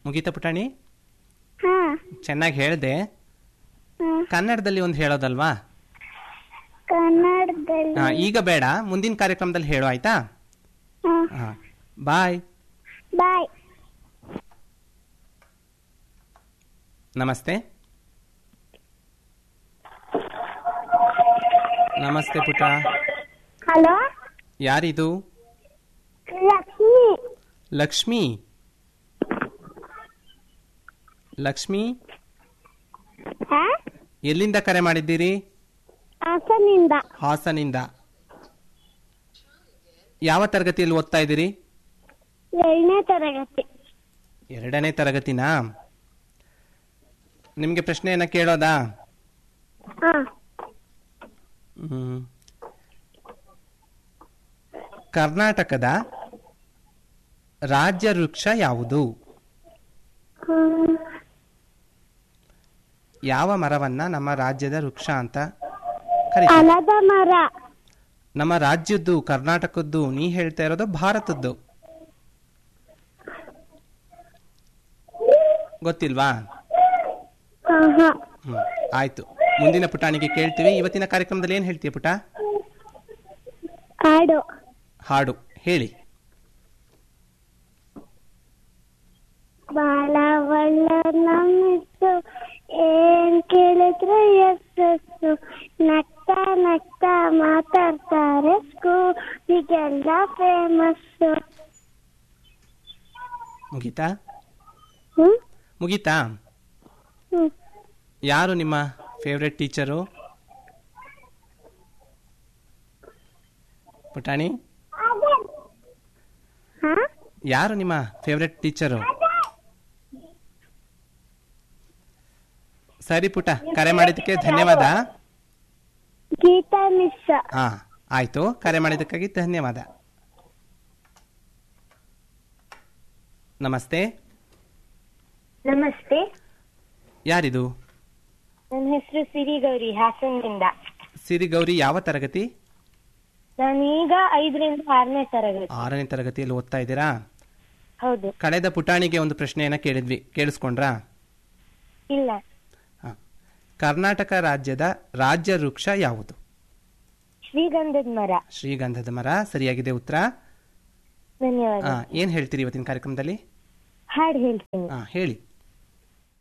ಮುಗೀತಾ ಪುಟಾಣಿ ಹಾ ಚೆನ್ನಾಗಿ ಹೇಳ್ದೆ ಹಾ. ಕನ್ನಡದಲ್ಲಿ ಒಂದು ಹೇಳೋದಲ್ವಾ ಕನ್ನಡದಲ್ಲಿ ಹಾ, ಈಗ ಬೇಡ ಮುಂದಿನ ಕಾರ್ಯಕ್ರಮದಲ್ಲಿ ಹೇಳು ಆಯ್ತಾ ಹಾ. ಹಾ ಬಾಯ್ ಬಾಯ್ ನಮಸ್ತೆ ನಮಸ್ತೆ ಪುಟ ಹಲೋ ಯಾರಿದು ಲಕ್ಷ್ಮಿ ಲಕ್ಷ್ಮಿ ಲಕ್ಷ್ಮಿ ಹಾ ಎಲ್ಲಿಂದ ಕರೆ ಮಾಡಿದ್ದೀರಿ ಹಾಸನಿಂದ ಹಾಸನಿಂದ ಯಾವ ತರಗತಿಯಲ್ಲಿ ಓದ್ತಾ ಇದ್ದೀರಿ ಏಳನೇ ತರಗತಿ ಎರಡನೇ ತರಗತಿನಾ ನಿಮಗೆ ಪ್ರಶ್ನೆಯನ್ನ ಕೇಳೋದಾ ಹಾ ಹ್ಮ್. ಕರ್ನಾಟಕದ ರಾಜ್ಯ ವೃಕ್ಷ ಯಾವುದು ಹ್ಮ್. ಯಾವ ಮರವನ್ನ ನಮ್ಮ ರಾಜ್ಯದ ವೃಕ್ಷ ಅಂತ ಕರೀತಾರೆ ಆಲದ ಮರ ನಮ್ಮ ರಾಜ್ಯದ್ದು ಕರ್ನಾಟಕದ್ದು ನೀ ಹೇಳ್ತಾ ಇರೋದು ಭಾರತದ್ದು ಗೊತ್ತಿಲ್ವಾ ಹಾ ಹಾ ಹ್ಮ್ ಆಯ್ತು ಮುಂದಿನ ಪುಟಾಣಿಗೆ ಕೇಳ್ತೀವಿ ಇವತ್ತಿನ ಕಾರ್ಯಕ್ರಮದಲ್ಲಿ ಏನ್ ಹೇಳ್ತೀಯ ಪುಟ ಹಾಡು ಹಾಡು ಹೇಳಿ ಬಾಳ ಒಳ್ಳ ನಮ್ಮಿತ್ತು ಏನ್ ಕೇಳಿದ್ರೆ ಎಸ್ಸು ನಗ್ತಾ ನಗ್ತಾ ಮಾತಾಡ್ತಾರೆ ಸ್ಕೂಲಿಗೆಲ್ಲ ಫೇಮಸ್ ಮುಗೀತಾ ಹ್ಮ್ ಮುಗೀತಾ ಹ್ಮ್ ಯಾರು ನಿಮ್ಮ ಫೇವ್ರೆಟ್ ಟೀಚರು ಪುಟಾಣಿ ಹಾ ಯಾರು ನಿಮ್ಮ ಫೇವ್ರೆಟ್ ಟೀಚರು ಸರಿ ಪುಟ ಕರೆ ಮಾಡಿದ್ದಕ್ಕೆ ಧನ್ಯವಾದ ಗೀತಾ ಮಿಸ್ ಹಾ ಆಯ್ತು ಕರೆ ಮಾಡಿದ್ದಕ್ಕಾಗಿ ಧನ್ಯವಾದ ನಮಸ್ತೆ ನಮಸ್ತೆ ಯಾರಿದು ನನ್ನ ಹೆಸರು ಸಿರಿಗೌರಿ ಹಾಸನದಿಂದ ಸಿರಿಗೌರಿ ಯಾವ ತರಗತಿ ನಾನೀಗ ಐದರಿಂದ ಆರನೇ ತರಗತಿ ಆರನೇ ತರಗತಿಯಲ್ಲಿ ಓದ್ತಾ ಇದ್ದೀರಾ ಹೌದು ಕಳೆದ ಪುಟಾಣಿಗೆ ಒಂದು ಪ್ರಶ್ನೆಯನ್ನ ಕೇಳಿದ್ವಿ ಕೇಳಿಸ್ಕೊಂಡ್ರಾ ಇಲ್ಲ ಹ. ಕರ್ನಾಟಕ ರಾಜ್ಯದ ರಾಜ್ಯ ವೃಕ್ಷ ಯಾವುದು ಶ್ರೀಗಂಧದ ಮರ ಶ್ರೀಗಂಧದ ಮರ ಸರಿಯಾಗಿದೆ ಉತ್ತರ ಧನ್ಯವಾದ ಆ, ಏನ್ ಹೇಳ್ತೀರಿ ಇವತ್ತಿನ ಕಾರ್ಯಕ್ರಮದಲ್ಲಿ ಹಾಡು ಹೇಳ್ತೀನಿ ಹಾ ಹೇಳಿ